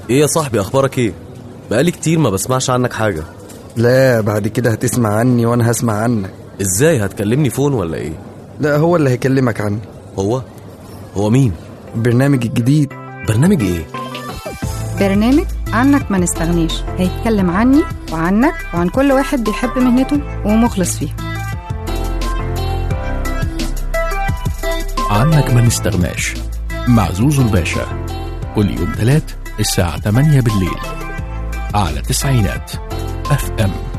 ايه يا صاحبي اخبارك ايه بقالي كتير ما بسمعش عنك حاجه لا بعد كده هتسمع عني وانا هسمع عنك ازاي هتكلمني فون ولا ايه لا هو اللي هيكلمك عني هو هو مين البرنامج الجديد برنامج ايه برنامج عنك ما نستغنيش هيتكلم عني وعنك وعن كل واحد بيحب مهنته ومخلص فيها عنك ما نستغناش مع زوزو الباشا كل يوم ثلاث الساعة 8 بالليل على تسعينات اف ام